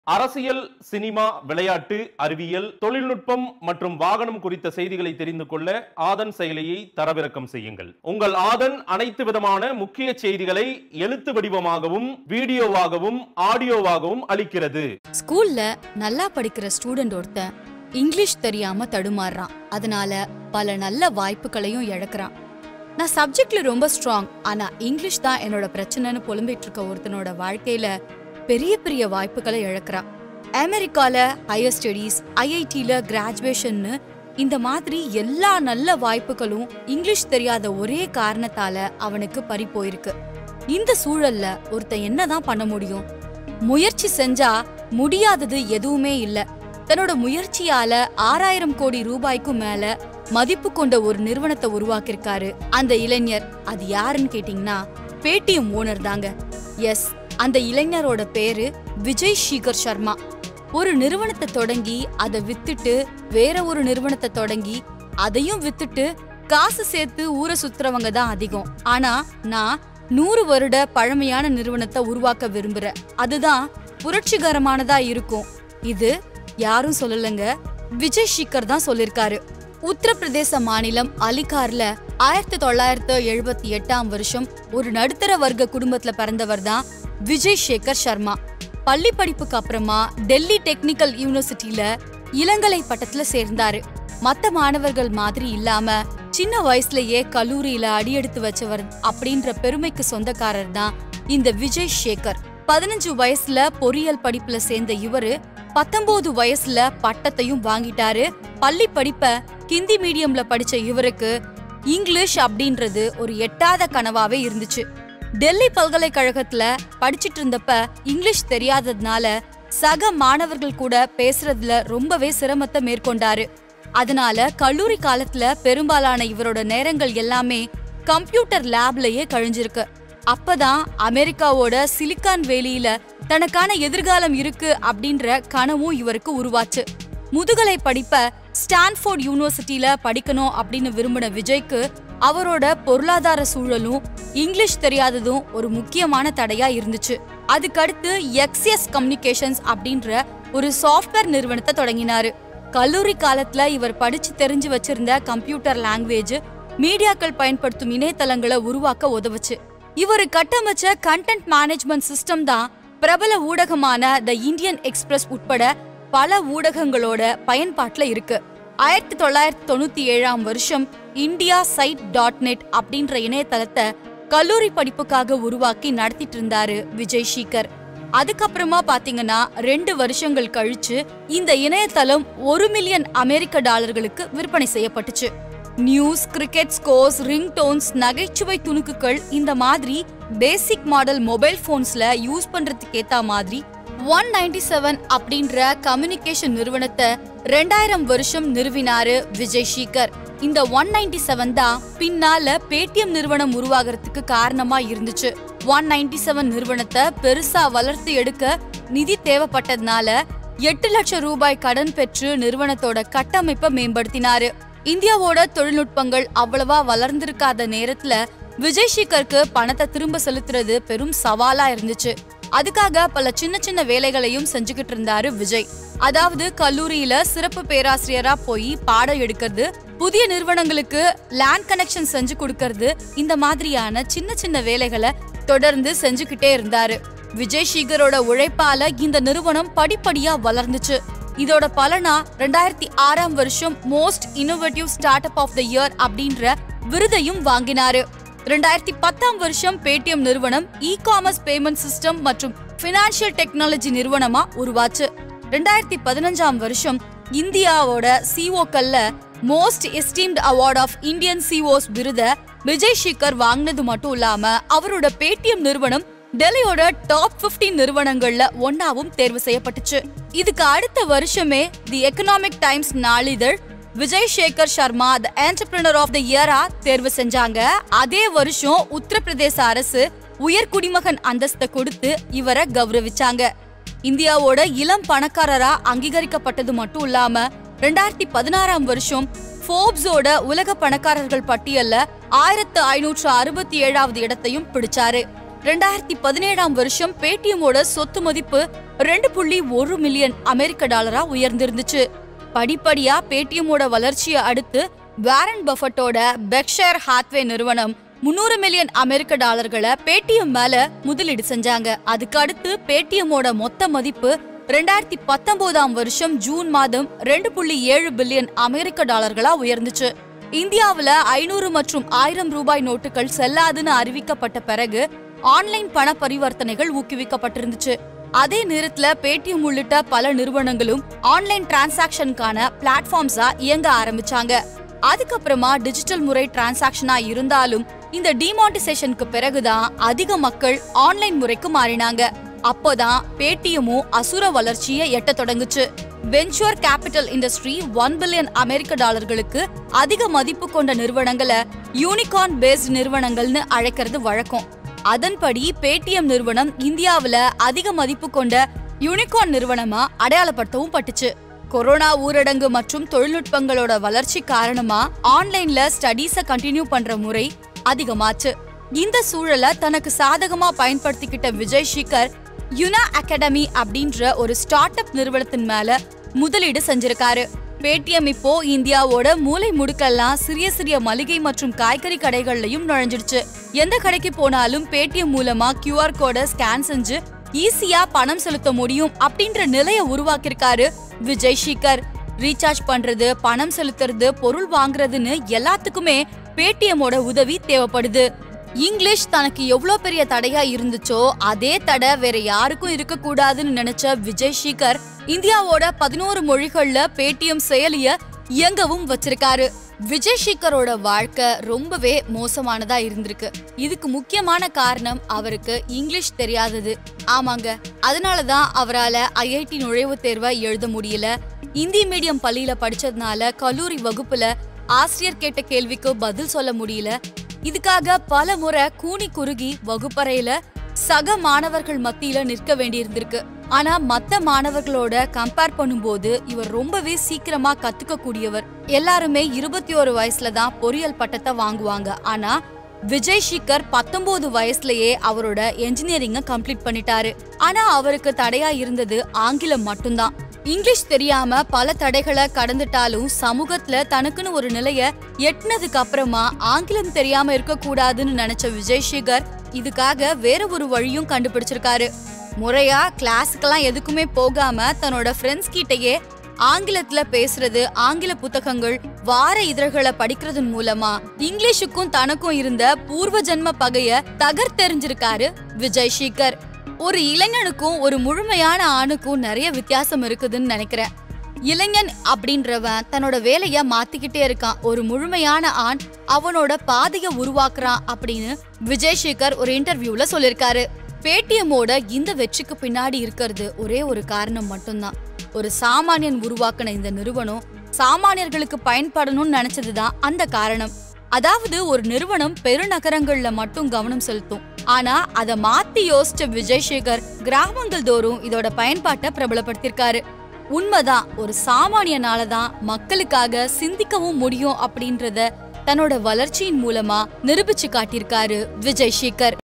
அரசியல் சினிமா விளையாட்டு அறிவியல் தொழில்நுட்பம் மற்றும் வாகனம் குறித்த செய்திகளை தெரிந்து கொள்ள ஆதன் செயலியை தரவிறக்கம் செய்யுங்கள் உங்கள் ஆதன் அனைத்து விதமான முக்கிய செய்திகளை எழுத்து வடிவமாகவும் வீடியோவாகவும் ஆடியோவாகவும் அளிக்கிறது ஸ்கூல்ல நல்லா படிக்கிற ஸ்டூடெண்ட் ஒருத்தன் இங்கிலீஷ் தெரியாம தடுமாறுறான் அதனால பல நல்ல வாய்ப்புகளையும் இழக்கிறான் நான் சப்ஜெக்ட்ல ரொம்ப ஸ்ட்ராங் ஆனா இங்கிலீஷ் தான் என்னோட பிரச்சனைன்னு புலம்பிட்டு இருக்க ஒருத்தனோட வாழ்க்கையில பெரிய பெரிய வாய்ப்புகளை இழக்கிறான் அமெரிக்கால ஹையர் ஸ்டடீஸ் ஐஐடில கிராஜுவேஷன்னு இந்த மாதிரி எல்லா நல்ல வாய்ப்புகளும் இங்கிலீஷ் தெரியாத ஒரே காரணத்தால அவனுக்கு பறி போயிருக்கு இந்த சூழல்ல ஒருத்தன் என்னதான் பண்ண முடியும் முயற்சி செஞ்சா முடியாதது எதுவுமே இல்ல தன்னோட முயற்சியால ஆறாயிரம் கோடி ரூபாய்க்கும் மேல மதிப்பு கொண்ட ஒரு நிறுவனத்தை உருவாக்கியிருக்காரு அந்த இளைஞர் அது யாருன்னு கேட்டீங்கன்னா பேடிஎம் ஓனர் தாங்க எஸ் அந்த இளைஞரோட பேரு விஜய் ஷீகர் சர்மா ஒரு நிறுவனத்தை தொடங்கி அதை வித்துட்டு வேற ஒரு நிறுவனத்தை தொடங்கி அதையும் வித்துட்டு காசு சேர்த்து ஊரை சுத்துறவங்க தான் அதிகம் ஆனா நான் நூறு வருட பழமையான நிறுவனத்தை உருவாக்க விரும்புறேன் அதுதான் புரட்சிகரமானதா இருக்கும் இது யாரும் சொல்லலங்க விஜய் ஷிக்கர் தான் சொல்லிருக்காரு உத்தரப்பிரதேச மாநிலம் அலிகார்ல ஆயிரத்தி தொள்ளாயிரத்து எழுபத்தி எட்டாம் வருஷம் ஒரு நடுத்தர வர்க்க குடும்பத்துல பிறந்தவர் தான் விஜய் சேகர் சர்மா பள்ளி படிப்புக்கு அப்புறமா டெல்லி டெக்னிக்கல் யூனிவர்சிட்டியில இளங்கலை பட்டத்துல சேர்ந்தாரு மத்த மாணவர்கள் மாதிரி இல்லாம சின்ன வயசுலயே கல்லூரியில அடியெடுத்து வச்சவர் அப்படின்ற பெருமைக்கு சொந்தக்காரர் தான் இந்த விஜய் சேகர் பதினஞ்சு வயசுல பொறியியல் படிப்புல சேர்ந்த இவரு பத்தொன்பது வயசுல பட்டத்தையும் வாங்கிட்டாரு பள்ளி படிப்ப ஹிந்தி மீடியம்ல படிச்ச இவருக்கு இங்கிலீஷ் அப்படின்றது ஒரு எட்டாத கனவாவே இருந்துச்சு டெல்லி பல்கலைக்கழகத்துல படிச்சிட்டு இருந்தப்ப இங்கிலீஷ் தெரியாததுனால சக மாணவர்கள் கூட பேசுறதுல ரொம்பவே சிரமத்தை மேற்கொண்டாரு அதனால கல்லூரி காலத்துல பெரும்பாலான இவரோட நேரங்கள் எல்லாமே கம்ப்யூட்டர் லேப்லயே கழிஞ்சிருக்கு அப்பதான் அமெரிக்காவோட சிலிக்கான் வேலியில தனக்கான எதிர்காலம் இருக்கு அப்படின்ற கனவும் இவருக்கு உருவாச்சு முதுகலை படிப்ப ஸ்டான்ஃபோர்ட் யூனிவர்சிட்டியில படிக்கணும் அப்படின்னு விரும்பின விஜய்க்கு அவரோட பொருளாதார சூழலும் இங்கிலீஷ் தெரியாததும் ஒரு முக்கியமான தடையா இருந்துச்சு அதுக்கடுத்து எக்ஸியஸ் கம்யூனிகேஷன்ஸ் அப்படின்ற ஒரு சாஃப்ட்வேர் நிறுவனத்தை தொடங்கினாரு கல்லூரி காலத்துல இவர் படிச்சு தெரிஞ்சு வச்சிருந்த கம்ப்யூட்டர் லாங்குவேஜ் மீடியாக்கள் பயன்படுத்தும் இணையதளங்களை உருவாக்க உதவுச்சு இவர் கட்டமைச்ச கண்டென்ட் மேனேஜ்மெண்ட் சிஸ்டம் தான் பிரபல ஊடகமான த இந்தியன் எக்ஸ்பிரஸ் உட்பட பல ஊடகங்களோட பயன்பாட்டுல இருக்கு ஆயிரத்தி தொள்ளாயிரத்தி தொண்ணூத்தி ஏழாம் வருஷம் இந்தியா சைட் டாட் நெட் அப்படின்ற இணையதளத்தை கல்லூரி படிப்புக்காக உருவாக்கி நடத்திட்டு இருந்தாரு விஜய் ஷீகர் அதுக்கப்புறமா பாத்தீங்கன்னா ரெண்டு வருஷங்கள் கழிச்சு இந்த இணையதளம் ஒரு மில்லியன் அமெரிக்க டாலர்களுக்கு விற்பனை செய்யப்பட்டுச்சு நியூஸ் கிரிக்கெட் ஸ்கோர்ஸ் ரிங்டோன்ஸ் நகைச்சுவை துணுக்குகள் இந்த மாதிரி பேசிக் மாடல் மொபைல் போன்ஸ்ல யூஸ் பண்றதுக்கு ஏத்த மாதிரி ஒன் நைன்டி செவன் அப்படின்ற கம்யூனிகேஷன் நிறுவனத்தை ரெண்டாயிரம் வருஷம் நிறுவினாரு விஜய் ஷீகர் இந்த ஒன் நைன்டி செவன் தான் பின்னால பேடிஎம் நிறுவனம் உருவாகிறதுக்கு காரணமா இருந்துச்சு ஒன் நைன்டி செவன் நிறுவனத்தை பெருசா வளர்த்து எடுக்க நிதி தேவைப்பட்டதுனால எட்டு லட்சம் ரூபாய் கடன் பெற்று நிறுவனத்தோட கட்டமைப்பை மேம்படுத்தினாரு இந்தியாவோட தொழில்நுட்பங்கள் அவ்வளவா வளர்ந்திருக்காத நேரத்துல விஜய் ஷேகருக்கு பணத்தை திரும்ப செலுத்துறது பெரும் சவாலா இருந்துச்சு அதுக்காக பல சின்ன சின்ன வேலைகளையும் செஞ்சுக்கிட்டு இருந்தாரு விஜய் அதாவது கல்லூரியில சிறப்பு பேராசிரியரா போய் பாடம் எடுக்கிறது புதிய நிறுவனங்களுக்கு லேண்ட் கனெக்ஷன் செஞ்சு கொடுக்கறது இந்த மாதிரியான சின்ன சின்ன வேலைகளை தொடர்ந்து செஞ்சுக்கிட்டே இருந்தாரு விஜய் ஷீகரோட உழைப்பால இந்த நிறுவனம் படிப்படியா வளர்ந்துச்சு இதோட பலனா ரெண்டாயிரத்தி ஆறாம் வருஷம் most innovative start up of the year அப்படின்ற விருதையும் வாங்கினாரு ரெண்டாயிரத்தி பத்தாம் வருஷம் பேடிஎம் நிறுவனம் இ காமர்ஸ் பேமெண்ட் சிஸ்டம் மற்றும் பினான்சியல் டெக்னாலஜி நிறுவனமா உருவாச்சு ரெண்டாயிரத்தி பதினஞ்சாம் வருஷம் இந்தியாவோட சிஓக்கள்ல most esteemed award of Indian CEOs விருத விஜய் ஷேகர் வாங்கினது மட்டும் இல்லாம அவரோட பேடிஎம் நிறுவனம் டெல்லியோட டாப் 15 நிறுவனங்கள்ல ஒன்னாவும் தேர்வு செய்யப்பட்டுச்சு இதுக்கு அடுத்த வருஷமே தி எக்கனாமிக் டைம்ஸ் நாளிதழ் Vijay Shekhar Sharma the entrepreneur of the இயரா தேர்வு செஞ்சாங்க அதே வருஷம் உத்தரப்பிரதேச அரசு உயர் குடிமகன் அந்தஸ்தை கொடுத்து இவரை கௌரவிச்சாங்க இந்தியாவோட இளம் பணக்காரரா அங்கீகரிக்கப்பட்டது மட்டும் இல்லாம ரெண்டாயிரத்தி பதினாறாம் வருஷம் ஃபோர்ப்ஸோட உலக பணக்காரர்கள் பட்டியல்ல ஆயிரத்து ஐநூற்று அறுபத்தி ஏழாவது இடத்தையும் பிடிச்சாரு ரெண்டாயிரத்தி பதினேழாம் வருஷம் பேடிஎம்மோட சொத்து மதிப்பு ரெண்டு புள்ளி ஒரு மில்லியன் அமெரிக்க டாலரா உயர்ந்திருந்துச்சு படிப்படியா பேடிஎம்மோட வளர்ச்சியை அடுத்து வாரன் பஃபட்டோட பெக்ஷயர் ஹாத்வே நிறுவனம் முன்னூறு மில்லியன் அமெரிக்க டாலர்களை பேடிஎம் மேல முதலீடு செஞ்சாங்க அதுக்கு அடுத்து பேடிஎம்மோட மொத்த மதிப்பு ரெண்டாயிரத்தி பத்தொன்பதாம் வருஷம் ஜூன் மாதம் ரெண்டு புள்ளி ஏழு பில்லியன் அமெரிக்க டாலர்களா உயர்ந்துச்சு இந்தியாவுல ஐநூறு மற்றும் ஆயிரம் ரூபாய் நோட்டுகள் செல்லாதுன்னு அறிவிக்கப்பட்ட பிறகு ஆன்லைன் பண பரிவர்த்தனைகள் ஊக்குவிக்கப்பட்டிருந்துச்சு அதே நேரத்துல பேடிஎம் உள்ளிட்ட பல நிறுவனங்களும் ஆன்லைன் டிரான்சாக்ஷனுக்கான பிளாட்ஃபார்ம்ஸா இயங்க ஆரம்பிச்சாங்க அதுக்கப்புறமா டிஜிட்டல் முறை டிரான்சாக்ஷனா இருந்தாலும் இந்த டிமானிட்டைசேஷனுக்கு பிறகுதான் அதிக மக்கள் ஆன்லைன் முறைக்கு மாறினாங்க அப்போதான் பேடிஎம்மும் அசுர வளர்ச்சியை எட்ட தொடங்குச்சு venture capital industry one billion அமெரிக்க டாலர்களுக்கு அதிக மதிப்பு கொண்ட நிறுவனங்களை யூனிகார்ன் பேஸ்ட் நிறுவனங்கள்னு அழைக்கிறது வழக்கம் அதன்படி பேடிஎம் நிறுவனம் இந்தியாவுல அதிக மதிப்பு கொண்ட யூனிகார்ன் நிறுவனமா அடையாளப்படுத்தவும் பட்டுச்சு கொரோனா ஊரடங்கு மற்றும் தொழில்நுட்பங்களோட வளர்ச்சி காரணமா ஆன்லைன்ல ஸ்டடீஸ கண்டினியூ பண்ற முறை அதிகமாச்சு இந்த சூழலை தனக்கு சாதகமா பயன்படுத்திக்கிட்ட விஜய் ஷிகர் யுனா அகாடமி அப்படின்ற ஒரு ஸ்டார்ட் அப் நிறுவனத்தின் மேல முதலீடு செஞ்சிருக்காரு பேடிஎம் இப்போ இந்தியாவோட மூலை முடுக்கெல்லாம் சிறிய சிறிய மளிகை மற்றும் காய்கறி கடைகள்லயும் நுழைஞ்சிடுச்சு எந்த கடைக்கு போனாலும் பேடிஎம் மூலமா கியூஆர் கோட ஸ்கேன் செஞ்சு ஈஸியா பணம் செலுத்த முடியும் அப்படின்ற நிலையை உருவாக்கியிருக்காரு விஜய் ஷிகர் ரீசார்ஜ் பண்றது பணம் செலுத்துறது பொருள் வாங்குறதுன்னு எல்லாத்துக்குமே பேடிஎம்மோட உதவி தேவைப்படுது இங்கிலீஷ் தனக்கு எவ்வளோ பெரிய தடையா இருந்துச்சோ அதே தடை வேற யாருக்கும் இருக்க கூடாதுன்னு நினைச்ச விஜய் ஷிகர் இந்தியாவோட பதினோரு மொழிகள்ல பேடிஎம் செயலிய இயங்கவும் வச்சிருக்காரு விஜய் ஷிகரோட வாழ்க்கை ரொம்பவே மோசமானதா இருந்திருக்கு இதுக்கு முக்கியமான காரணம் அவருக்கு இங்கிலீஷ் தெரியாதது ஆமாங்க அதனாலதான் அவரால ஐஐடி நுழைவுத் தேர்வை எழுத முடியல இந்தி மீடியம் பள்ளியில படிச்சதுனால கல்லூரி வகுப்புல ஆசிரியர் கேட்ட கேள்விக்கு பதில் சொல்ல முடியல இதுக்காக பல முறை கூனி குறுகி வகுப்பறையில சக மாணவர்கள் மத்தியில நிற்க வேண்டியிருந்திருக்கு ஆனா மத்த மாணவர்களோட கம்பேர் பண்ணும்போது இவர் ரொம்பவே சீக்கிரமா கத்துக்க கூடியவர் எல்லாருமே இருபத்தி ஒரு வயசுல தான் பொறியியல் பட்டத்தை வாங்குவாங்க ஆனா விஜய் ஷிகர் பத்தொன்பது வயசுலயே அவரோட என்ஜினியரிங்க கம்ப்ளீட் பண்ணிட்டாரு ஆனா அவருக்கு தடையா இருந்தது ஆங்கிலம் மட்டும்தான் இங்கிலீஷ் தெரியாம பல தடைகளை கடந்துட்டாலும் சமூகத்துல தனக்குன்னு ஒரு நிலைய எட்டுனதுக்கு அப்புறமா ஆங்கிலம் தெரியாம இருக்க கூடாதுன்னு நினைச்ச விஜய் ஷிகர் இதுக்காக வேற ஒரு வழியும் கண்டுபிடிச்சிருக்காரு முறையா கிளாஸுக்கெல்லாம் எதுக்குமே போகாம தன்னோட ஃப்ரெண்ட்ஸ் கிட்டயே ஆங்கிலத்துல பேசுறது ஆங்கில புத்தகங்கள் வார இதழ்களை படிக்கிறதன் மூலமா இங்கிலீஷுக்கும் தனக்கும் இருந்த பூர்வ ஜென்ம பகைய தகர்த்தெறிஞ்சிருக்காரு விஜய் ஷிகர் ஒரு இளைஞனுக்கும் ஒரு முழுமையான ஆணுக்கும் நிறைய வித்தியாசம் இருக்குதுன்னு நினைக்கிறேன் இளைஞன் அப்படின்றவன் தன்னோட வேலைய மாத்திக்கிட்டே இருக்கான் ஒரு முழுமையான ஆண் அவனோட பாதைய உருவாக்குறான் அப்படின்னு விஜய் சேகர் ஒரு இன்டர்வியூல சொல்லிருக்காரு பேடிஎம்மோட இந்த வெற்றிக்கு பின்னாடி இருக்கிறது ஒரே ஒரு காரணம் மட்டும்தான் ஒரு சாமானியன் உருவாக்கின இந்த நிறுவனம் சாமானியர்களுக்கு பயன்படணும்னு நினைச்சதுதான் அந்த காரணம் அதாவது ஒரு நிறுவனம் பெருநகரங்கள்ல மட்டும் கவனம் செலுத்தும் ஆனா அத மாத்தி யோசிச்ச விஜய் சேகர் கிராமங்கள் தோறும் இதோட பயன்பாட்டை பிரபலப்படுத்திருக்காரு உண்மைதான் ஒரு சாமானியனால தான் மக்களுக்காக சிந்திக்கவும் முடியும் அப்படின்றத தன்னோட வளர்ச்சியின் மூலமா நிரூபிச்சு காட்டியிருக்காரு விஜய் சேகர்